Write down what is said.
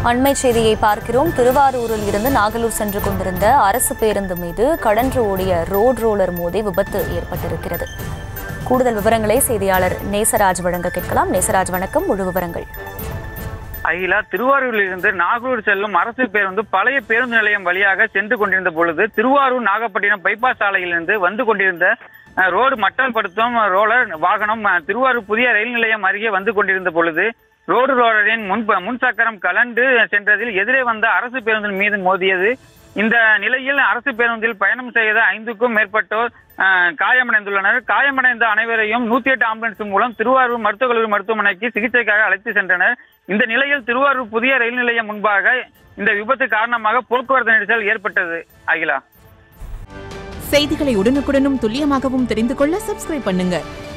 அண்மை செய்தியை பார்க்கிறோம் திருவாரூரில் இருந்து நாகலூர் சென்று கொண்டிருந்த அரசு பேருந்து மீது கடன்று ஓடிய ரோட் ரோலர் மோதி விபத்து ஏற்பட்டிருக்கிறது கூடுதல் விவரங்களை செய்தியாளர் நேசராஜ் வழங்க கேட்கலாம் நேசராஜ் வணக்கம் முழு விவரங்கள் அகிலா திருவாரூரில் இருந்து நாகூர் செல்லும் அரசு பேருந்து பழைய பேருந்து நிலையம் வழியாக சென்று கொண்டிருந்த பொழுது திருவாரூர் நாகப்பட்டினம் பைபாஸ் சாலையிலிருந்து வந்து கொண்டிருந்த அஹ், ரோடு மட்டல்படுத்தும் ரோலர் வாகனம் அஹ், திருவாரூர் புதிய ரயில் நிலையம் அருகே வந்து கொண்டிருந்த பொழுது ரோடு ரோலரின் முன் முன் சக்கரம் கலண்டு சென்றதில் எதிரே வந்த அரசு பேருந்தின் மீது மோதியது இந்த நிலையில் அரசு பேருந்தில் பயணம் செய்த ஐந்துக்கும் மேற்பட்டோர் அஹ், காயமடைந்துள்ளனர் காயமடைந்த அனைவரையும் நூத்தி எட்டு ஆம்புலன்ஸ் மூலம் திருவாரூர் மருத்துவக் கல்லூரி மருத்துவமனைக்கு சிகிச்சைக்காக அழைத்து சென்றனர் இந்த நிலையில் திருவாரூர் புதிய ரயில் நிலையம் முன்பாக இந்த விபத்து காரணமாக போக்குவரத்து நெரிசல் ஏற்பட்டது அகிலா செய்திகளை உடனுக்குடனும் துல்லியமாகவும் தெரிந்து கொள்ள சப்ஸ்கிரைப் பண்ணுங்க